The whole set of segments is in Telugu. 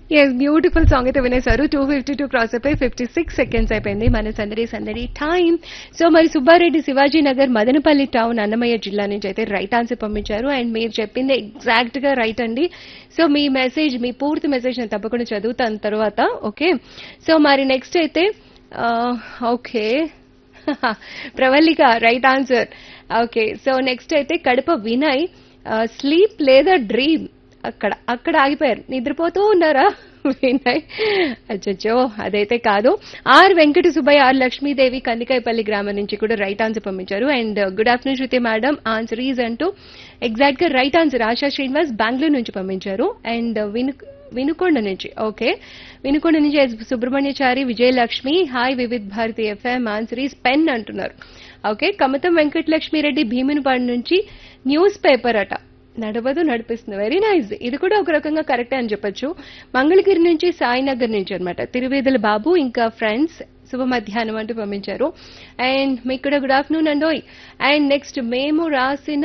ఎస్ బ్యూటిఫుల్ సాంగ్ అయితే వినేశారు టూ ఫిఫ్టీ టూ క్రాస్ అయిపోయి ఫిఫ్టీ సిక్స్ సెకండ్స్ అయిపోయింది మన సందడి సందడి టైం సో మరి సుబ్బారెడ్డి శివాజీ నగర్ మదనపల్లి టౌన్ అన్నమయ్య జిల్లా నుంచి అయితే రైట్ ఆన్సర్ పంపించారు అండ్ మీరు చెప్పింది ఎగ్జాక్ట్ గా రైట్ అండి సో మీ మెసేజ్ మీ పూర్తి మెసేజ్ నేను తప్పకుండా చదువుతాను తర్వాత ఓకే సో మరి నెక్స్ట్ అయితే okay Pravallika right answer okay so next అయితే కడప వినయ్ స్లీప్ లేదా డ్రీమ్ అక్కడ అక్కడ ఆగిపోయారు నిద్రపోతూ ఉన్నారా వినయ్ అచ్చచ్చో అదైతే కాదు ఆర్ వెంకట సుబ్బయ్య ఆర్ లక్ష్మీదేవి కందికాయపల్లి గ్రామం నుంచి కూడా రైట్ ఆన్సర్ పంపించారు and good afternoon Shruti madam answer is అంటూ ఎగ్జాక్ట్ గా రైట్ ఆన్సర్ ఆశా శ్రీనివాస్ బెంగళూరు నుంచి పంపించారు అండ్ విను వినుకొండ నుంచి ఓకే వినుకొండ నుంచి S Subrahmanyachari Vijayalakshmi hi Vividh Bharati FM answer is pen అంటున్నారు ఓకే కమతం వెంకటలక్ష్మిరెడ్డి భీమునిపాడు నుంచి న్యూస్ పేపర్ అట నడవదు నడిపిస్తుంది వెరీ నైస్ ఇది కూడా ఒక రకంగా కరెక్టే అని చెప్పొచ్చు మంగళగిరి నుంచి సాయినగర్ నుంచి అనమాట తిరువేదుల బాబు ఇంకా ఫ్రెండ్స్ శుభ మధ్యాహ్నం అంటూ పంపించారు అండ్ మీకు కూడా గుడ్ ఆఫ్టర్నూన్ అండోయ్ అండ్ నెక్స్ట్ మేము రాసిన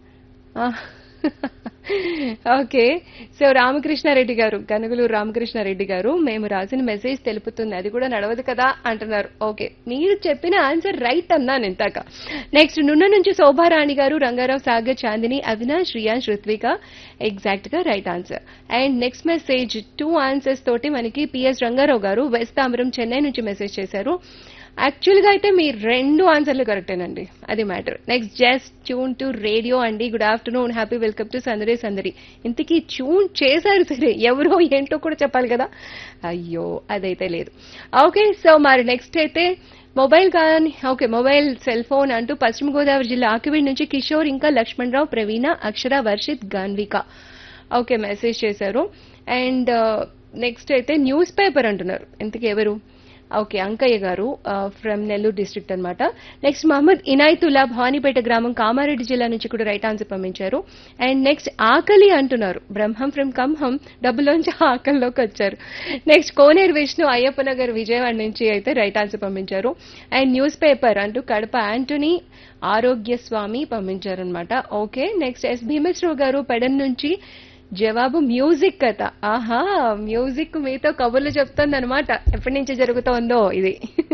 ఓకే సో రామకృష్ణారెడ్డి గారు గనుగులూరు రామకృష్ణారెడ్డి గారు మేము రాసిన మెసేజ్ తెలుపుతుంది అది కూడా నడవదు కదా అంటున్నారు ఓకే మీరు చెప్పిన ఆన్సర్ రైట్ అన్నాను ఇంతాక నెక్స్ట్ నున్న నుంచి శోభారాణి గారు రంగారావు సాగర్ చాందిని అవినాష్ రియాన్స్ ఋత్విక ఎగ్జాక్ట్ గా right answer and next message two answers తోటి మనకి పిఎస్ రంగారావు గారు వెస్ట్ తాంబరం చెన్నై నుంచి మెసేజ్ చేశారు యాక్చువల్ గా అయితే మీ రెండు ఆన్సర్లు కరెక్టేనండి అది matter next just tune to radio అండి good afternoon happy welcome to సందడే సందడి ఇంతకీ ట్యూన్ చేశారు సరే ఎవరో ఏంటో కూడా చెప్పాలి కదా అయ్యో అదైతే లేదు ఓకే సో మరి నెక్స్ట్ అయితే మొబైల్ కానీ ఓకే మొబైల్ సెల్ ఫోన్ అంటూ పశ్చిమ గోదావరి జిల్లా ఆకివీడ్ నుంచి కిషోర్ ఇంకా లక్ష్మణరావు ప్రవీణ అక్షర వర్షిత్ గాన్విక ఓకే మెసేజ్ చేశారు అండ్ నెక్స్ట్ అయితే న్యూస్ పేపర్ అంటున్నారు ఇంతకీ ఎవరు ఓకే అంకయ్య గారు ఫ్రమ్ నెల్లూరు డిస్ట్రిక్ట్ అనమాట నెక్స్ట్ మహమ్మద్ ఇనాయతుల్లా భానిపేట గ్రామం కామారెడ్డి జిల్లా నుంచి కూడా రైట్ ఆన్సర్ పంపించారు అండ్ నెక్స్ట్ ఆకలి అంటున్నారు బ్రహ్మం ఫ్రమ్ కంహం డబ్బులోంచి ఆకలిలోకి వచ్చారు నెక్స్ట్ కోనేరు విష్ణు అయ్యప్ప నగర్ విజయవాడ నుంచి అయితే రైట్ ఆన్సర్ పంపించారు అండ్ న్యూస్ పేపర్ అంటూ కడప యాంటనీ ఆరోగ్య స్వామి పంపించారనమాట ఓకే నెక్స్ట్ ఎస్ భీమేశ్వరరావు గారు పెడన్ నుంచి జవాబు మ్యూజిక్ కథ ఆహా మ్యూజిక్ మీతో కబుర్లు చెప్తుంది అనమాట ఎప్పటి నుంచి జరుగుతోందో ఇది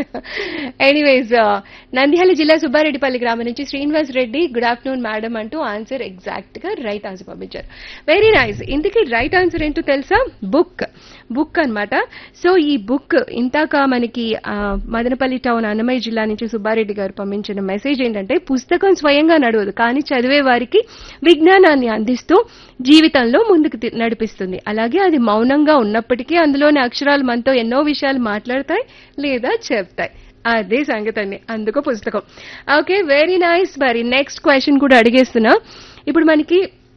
ఎనీవేస్ నంద్యాల జిల్లా సుబ్బారెడ్డిపల్లి గ్రామం నుంచి Srinivas Reddy good afternoon madam అంటూ ఆన్సర్ ఎగ్జాక్ట్ గా రైట్ ఆన్సర్ పంపించారు వెరీ నైస్ ఇంతకీ రైట్ ఆన్సర్ ఏంటో తెలుసా బుక్ బుక్ అన్నమాట సో ఈ బుక్ ఇంతాక మనకి ఆ, మదనపల్లి టౌన్ అన్నమయ్య జిల్లా నుంచి సుబ్బారెడ్డి గారు పంపించిన మెసేజ్ ఏంటంటే పుస్తకం స్వయంగా నడవదు కానీ చదివే వారికి విజ్ఞానాన్ని అందిస్తూ జీవితంలో ముందుకు తి- నడిపిస్తుంది అలాగే అది మౌనంగా ఉన్నప్పటికీ అందులోని అక్షరాలు మనతో ఎన్నో విషయాలు మాట్లాడతాయి లేదా చెప్తాయి అదే సంగతి అండి అందుకు పుస్తకం ఓకే వెరీ నైస్ మరి నెక్స్ట్ క్వశ్చన్ కూడా అడిగేస్తున్నా ఇప్పుడు మనకి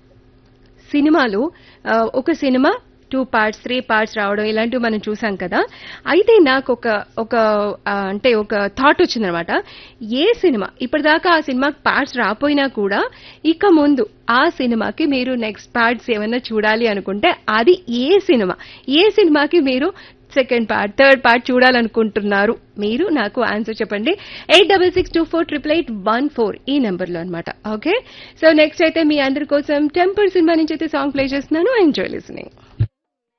సినిమాలు ఆ, ఒక సినిమా టూ పార్ట్స్ త్రీ పార్ట్స్ రావడం ఇలాంటివి మనం చూసాం కదా అయితే నాకు ఒక ఒక ఆ, అంటే ఒక థాట్ వచ్చిందనమాట ఏ సినిమా ఇప్పటిదాకా ఆ సినిమాకి పార్ట్స్ రాపోయినా కూడా ఇక ముందు ఆ సినిమాకి మీరు నెక్స్ట్ పార్ట్స్ ఏమైనా చూడాలి అనుకుంటే అది ఏ సినిమా ఏ సినిమాకి మీరు సెకండ్ పార్ట్ థర్డ్ పార్ట్ చూడాలనుకుంటున్నారు మీరు నాకు ఆన్సర్ చెప్పండి eight double six two four triple eight one four ఈ నెంబర్లో అనమాట ఓకే సో నెక్స్ట్ అయితే మీ అందరి కోసం టెంపుల్ సినిమా నుంచి అయితే సాంగ్ ప్లే చేస్తున్నాను ఎంజాయ్ లిసనింగ్